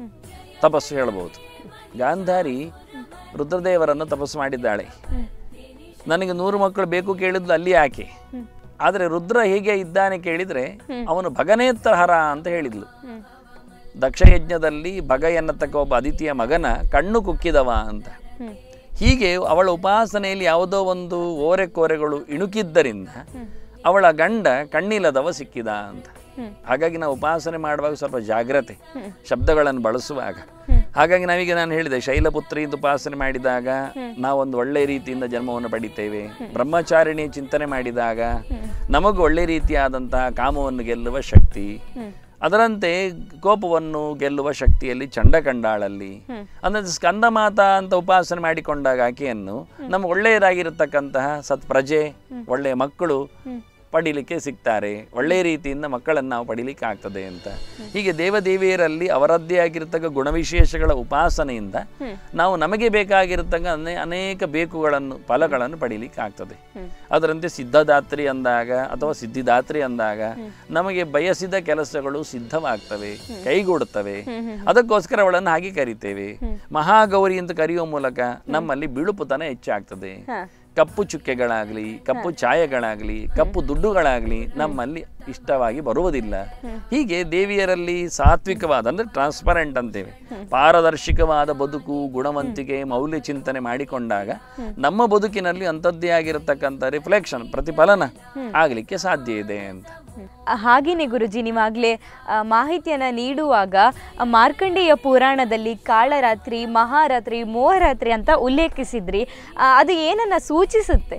ತಪಸ್ಸು ಹೇಳಬಹುದು ಗಾಂಧಾರಿ ರುದ್ರದೇವರನ್ನು ತಪಸ್ಸು ಮಾಡಿದ್ದಾಳೆ ಹ್ಮ್ ನನಗೆ ನೂರು ಮಕ್ಕಳು ಬೇಕು ಕೇಳಿದ್ದು ಅಲ್ಲಿ ಆಕೆ ಹ್ಮ್. ಆದರೆ ರುದ್ರ ಹೇಗೆ ಇದ್ದಾನೆ ಕೇಳಿದರೆ ಅವನು ಭಗನೇತ್ರಹರ ಅಂತ ಹೇಳಿದ್ಲು ಹ್ಮ್ ದಕ್ಷಯಜ್ಞದಲ್ಲಿ ಭಗ ಎನ್ನತಕ್ಕ ಒಬ್ಬ ಅದಿತಿಯ ಮಗನ ಕಣ್ಣು ಕುಕ್ಕಿದವ ಅಂತ ಹ್ಮ್ ಹೀಗೆ ಅವಳ ಉಪಾಸನೆಯಲ್ಲಿ ಯಾವುದೋ ಒಂದು ಓರೆ ಕೋರೆಗಳು ಇಣುಕಿದ್ದರಿಂದ ಅವಳ ಗಂಡ ಕಣ್ಣಿಲ್ಲದವ ಸಿಕ್ಕಿದ ಅಂತ ಹ್ಮ್. ಹಾಗಾಗಿ ನಾವು ಉಪಾಸನೆ ಮಾಡುವಾಗ ಸ್ವಲ್ಪ ಜಾಗ್ರತೆ ಹ್ಮ್. ಶಬ್ದಗಳನ್ನು ಬಳಸುವಾಗ ಹ್ಮ್. ಹಾಗಾಗಿ ನಾವೀಗ ನಾನು ಹೇಳಿದೆ ಶೈಲಪುತ್ರಿಯಿಂದ ಉಪಾಸನೆ ಮಾಡಿದಾಗ ನಾವೊಂದು ಒಳ್ಳೆ ರೀತಿಯಿಂದ ಜನ್ಮವನ್ನು ಪಡಿತೇವೆ ಬ್ರಹ್ಮಚಾರಿಣಿ ಚಿಂತನೆ ಮಾಡಿದಾಗ ನಮಗೂ ಒಳ್ಳೆ ರೀತಿಯಾದಂತಹ ಕಾಮವನ್ನು ಗೆಲ್ಲುವ ಶಕ್ತಿ ಹ್ಮ್. ಅದರಂತೆ ಕೋಪವನ್ನು ಗೆಲ್ಲುವ ಶಕ್ತಿಯಲ್ಲಿ ಚಂಡಕಂಡಾಳಲ್ಲಿ ಹ್ಮ್. ಅಂದರೆ ಸ್ಕಂದಮಾತ ಅಂತ ಉಪಾಸನೆ ಮಾಡಿಕೊಂಡಾಗ ಆಕೆಯನ್ನು ನಮ್ಮ ಒಳ್ಳೆಯದಾಗಿರತಕ್ಕಂತಹ ಸತ್ಪ್ರಜೆ ಒಳ್ಳೆಯ ಮಕ್ಕಳು ಹ್ಮ್. ಪಡೀಲಿಕ್ಕೆ ಸಿಗ್ತಾರೆ ಒಳ್ಳೆಯ ರೀತಿಯಿಂದ ಮಕ್ಕಳನ್ನು ನಾವು ಪಡೀಲಿಕ್ಕೆ ಆಗ್ತದೆ ಅಂತ ಹೀಗೆ ದೇವದೇವಿಯರಲ್ಲಿ ಅವರದ್ದೇ ಆಗಿರತಕ್ಕ ಗುಣವಿಶೇಷಗಳ ಉಪಾಸನೆಯಿಂದ ಹ್ಮ್. ನಾವು ನಮಗೆ ಬೇಕಾಗಿರತಕ್ಕ ಅನೇ ಅನೇಕ ಬೇಕುಗಳನ್ನು ಫಲಗಳನ್ನು ಪಡೀಲಿಕ್ಕೆ ಆಗ್ತದೆ ಹ್ಮ್. ಅದರಂತೆ ಸಿದ್ಧದಾತ್ರಿ ಅಂದಾಗ ಅಥವಾ ಸಿದ್ಧಿದಾತ್ರಿ ಅಂದಾಗ ನಮಗೆ ಬಯಸಿದ ಕೆಲಸಗಳು ಸಿದ್ಧವಾಗ್ತವೆ ಕೈಗೂಡುತ್ತವೆ ಹ್ಮ್ ಹ್ಮ್ ಅದಕ್ಕೋಸ್ಕರ ಅವಳನ್ನು ಹಾಗೆ ಕರಿತೇವೆ ಮಹಾಗೌರಿ ಅಂತ ಕರೆಯುವ ಮೂಲಕ ನಮ್ಮಲ್ಲಿ ಬಿಳುಪುತನ ಹೆಚ್ಚಾಗ್ತದೆ ಹಾ ಕಪ್ಪು ಚುಕ್ಕೆಗಳಾಗಲಿ ಕಪ್ಪು ಛಾಯೆಗಳಾಗಲಿ ಕಪ್ಪು ದುಡ್ಡುಗಳಾಗಲಿ ನಮ್ಮಲ್ಲಿ ಇಷ್ಟವಾಗಿ ಬರುವುದಿಲ್ಲ ಹೀಗೆ ದೇವಿಯರಲ್ಲಿ ಸಾತ್ವಿಕವಾದ ಅಂದ್ರೆ ಟ್ರಾನ್ಸ್ಪರೆಂಟ್ ಅಂತೇವೆ ಪಾರದರ್ಶಕವಾದ ಬದುಕು ಗುಣವಂತಿಕೆ ಮೌಲ್ಯ ಚಿಂತನೆ ಮಾಡಿಕೊಂಡಾಗ ನಮ್ಮ ಬದುಕಿನಲ್ಲಿ ಅಂಥದ್ದೇ ಆಗಿರತಕ್ಕಂಥ ರಿಫ್ಲೆಕ್ಷನ್ ಪ್ರತಿಫಲನ ಆಗಲಿಕ್ಕೆ ಸಾಧ್ಯ ಇದೆ ಅಂತ ಆ, ಹಾಗೇನೆ ಗುರುಜಿ ನೀವಾಗಲೇ ಮಾಹಿತಿಯನ್ನು ನೀಡುವಾಗ ಆ, ಮಾರ್ಕಂಡೇಯ ಪುರಾಣದಲ್ಲಿ ಕಾಳರಾತ್ರಿ ಮಹಾರಾತ್ರಿ ಮೋಹರಾತ್ರಿ ಅಂತ ಉಲ್ಲೇಖಿಸಿದ್ರಿ ಆ, ಅದು ಏನನ್ನ ಸೂಚಿಸುತ್ತೆ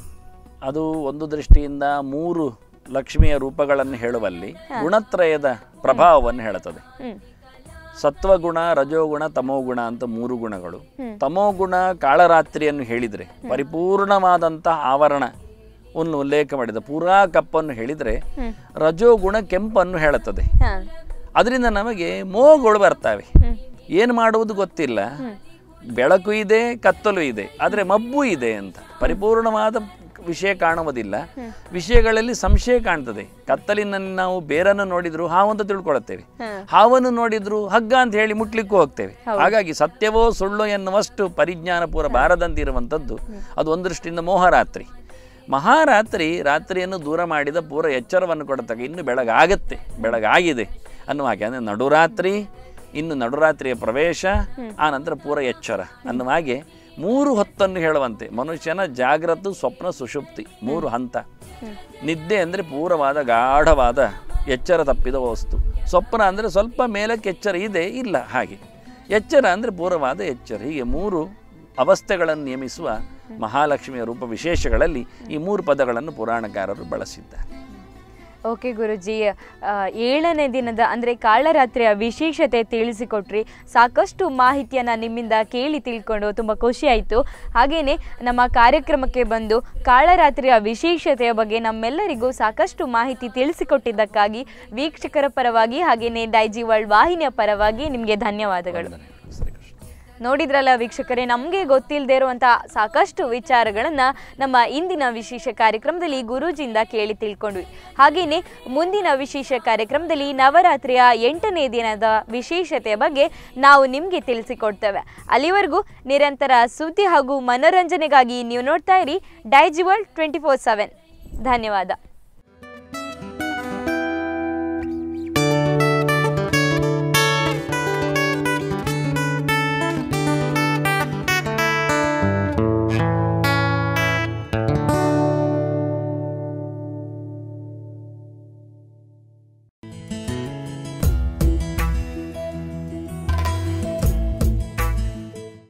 ಅದು ಒಂದು ದೃಷ್ಟಿಯಿಂದ ಮೂರು ಲಕ್ಷ್ಮಿಯ ರೂಪಗಳನ್ನು ಹೇಳುವಲ್ಲಿ ಗುಣತ್ರಯದ ಪ್ರಭಾವವನ್ನು ಹೇಳುತ್ತದೆ ಹ್ಮ್ ಸತ್ವಗುಣ ರಜೋಗುಣ ತಮೋಗುಣ ಅಂತ ಮೂರು ಗುಣಗಳು ಹ್ಮ್. ತಮೋಗುಣ ಕಾಳರಾತ್ರಿಯನ್ನು ಹೇಳಿದರೆ ಪರಿಪೂರ್ಣವಾದಂಥ ಆವರಣವನ್ನು ಉಲ್ಲೇಖ ಮಾಡಿದ ಪೂರಾ ಕಪ್ಪನ್ನು ಹೇಳಿದರೆ ಹ್ಮ್. ರಜೋಗುಣ ಕೆಂಪನ್ನು ಹೇಳುತ್ತದೆ ಹಾ ಅದರಿಂದ ನಮಗೆ ಮೋಹಗಳು ಬರ್ತವೆ ಹ್ಮ್ ಏನು ಮಾಡುವುದು ಗೊತ್ತಿಲ್ಲ ಬೆಳಕು ಇದೆ ಕತ್ತಲು ಇದೆ ಆದರೆ ಮಬ್ಬು ಇದೆ ಅಂತ ಪರಿಪೂರ್ಣವಾದ ವಿಷಯ ಕಾಣುವುದಿಲ್ಲ ವಿಷಯಗಳಲ್ಲಿ ಸಂಶಯ ಕಾಣ್ತದೆ ಕತ್ತಲಿನಲ್ಲಿ ನಾವು ಬೇರನ್ನು ನೋಡಿದ್ರು ಹಾವು ಅಂತ ತಿಳ್ಕೊಳ್ತೇವೆ ಹಾ. ಹಾವನ್ನು ನೋಡಿದ್ರು ಹಗ್ಗ ಅಂತ ಹೇಳಿ ಮುಟ್ಲಿಕ್ಕೂ ಹೋಗ್ತೇವೆ ಹಾಗಾಗಿ ಸತ್ಯವೋ ಸುಳ್ಳು ಎನ್ನುವಷ್ಟು ಪರಿಜ್ಞಾನ ಪೂರ ಬಾರದಂತಿರುವಂಥದ್ದು ಅದು ಒಂದು ದೃಷ್ಟಿಯಿಂದ ಮೋಹರಾತ್ರಿ ಮಹಾರಾತ್ರಿ ರಾತ್ರಿಯನ್ನು ದೂರ ಮಾಡಿದ ಪೂರ ಎಚ್ಚರವನ್ನು ಕೊಡತಕ್ಕ ಇನ್ನು ಬೆಳಗಾಗತ್ತೆ ಬೆಳಗಾಗಿದೆ ಅನ್ನುವ ಹಾಗೆ ಅಂದರೆ ನಡುರಾತ್ರಿ ಇನ್ನು ನಡುರಾತ್ರಿಯ ಪ್ರವೇಶ ಆ ನಂತರ ಪೂರ ಎಚ್ಚರ ಅನ್ನುವ ಹಾಗೆ ಮೂರು ಹೊತ್ತನ್ನು ಹೇಳುವಂತೆ ಮನುಷ್ಯನ ಜಾಗ್ರತ ಸ್ವಪ್ನ ಸುಷುಪ್ತಿ ಮೂರು ಹಂತ ನಿದ್ದೆ ಅಂದರೆ ಪೂರವಾದ ಗಾಢವಾದ ಎಚ್ಚರ ತಪ್ಪಿದ ವಸ್ತು ಸ್ವಪ್ನ ಅಂದರೆ ಸ್ವಲ್ಪ ಮೇಲಕ್ಕೆ ಎಚ್ಚರ ಇದೆ ಇಲ್ಲ ಹಾಗೆ ಎಚ್ಚರ ಅಂದರೆ ಪೂರವಾದ ಎಚ್ಚರ ಹೀಗೆ ಮೂರು ಅವಸ್ಥೆಗಳನ್ನು ನಿಯಮಿಸುವ ಮಹಾಲಕ್ಷ್ಮಿಯ ರೂಪ ವಿಶೇಷಗಳಲ್ಲಿ ಈ ಮೂರು ಪದಗಳನ್ನು ಪುರಾಣಕಾರರು ಬಳಸಿದ್ದಾರೆ ಓಕೆ ಗುರುಜಿ ಆ, ಏಳನೇ ದಿನದ ಅಂದರೆ ಕಾಳರಾತ್ರಿಯ ವಿಶೇಷತೆ ತಿಳಿಸಿಕೊಟ್ರಿ ಸಾಕಷ್ಟು ಮಾಹಿತಿಯನ್ನು ನಿಮ್ಮಿಂದ ಕೇಳಿ ತಿಳ್ಕೊಂಡು ತುಂಬ ಖುಷಿ ಆಯಿತು ಹಾಗೆಯೇ ನಮ್ಮ ಕಾರ್ಯಕ್ರಮಕ್ಕೆ ಬಂದು ಕಾಳರಾತ್ರಿಯ ವಿಶೇಷತೆಯ ಬಗ್ಗೆ ನಮ್ಮೆಲ್ಲರಿಗೂ ಸಾಕಷ್ಟು ಮಾಹಿತಿ ತಿಳಿಸಿಕೊಟ್ಟಿದ್ದಕ್ಕಾಗಿ ವೀಕ್ಷಕರ ಪರವಾಗಿ ಹಾಗೆಯೇ ಡೈಜಿ ವರ್ಲ್ಡ್ ವಾಹಿನಿಯ ಪರವಾಗಿ ನಿಮಗೆ ಧನ್ಯವಾದಗಳು ಶ್ರೀಕೃಷ್ಣ ನೋಡಿದ್ರಲ್ಲ ವೀಕ್ಷಕರೇ ನಮಗೆ ಗೊತ್ತಿಲ್ಲದೆ ಇರುವಂಥ ಸಾಕಷ್ಟು ವಿಚಾರಗಳನ್ನು ನಮ್ಮ ಇಂದಿನ ವಿಶೇಷ ಕಾರ್ಯಕ್ರಮದಲ್ಲಿ ಗುರೂಜಿಯಿಂದ ಕೇಳಿ ತಿಳ್ಕೊಂಡ್ವಿ ಹಾಗೆಯೇ ಮುಂದಿನ ವಿಶೇಷ ಕಾರ್ಯಕ್ರಮದಲ್ಲಿ ನವರಾತ್ರಿಯ ಎಂಟನೇ ದಿನದ ವಿಶೇಷತೆಯ ಬಗ್ಗೆ ನಾವು ನಿಮಗೆ ತಿಳಿಸಿಕೊಡ್ತೇವೆ ಅಲ್ಲಿವರೆಗೂ ನಿರಂತರ ಸುದ್ದಿ ಹಾಗೂ ಮನೋರಂಜನೆಗಾಗಿ ನೀವು ನೋಡ್ತಾ ಇರಿ ಡೈಜಿವಲ್ ಟ್ವೆಂಟಿ ಫೋರ್ ಸೆವೆನ್ ಧನ್ಯವಾದ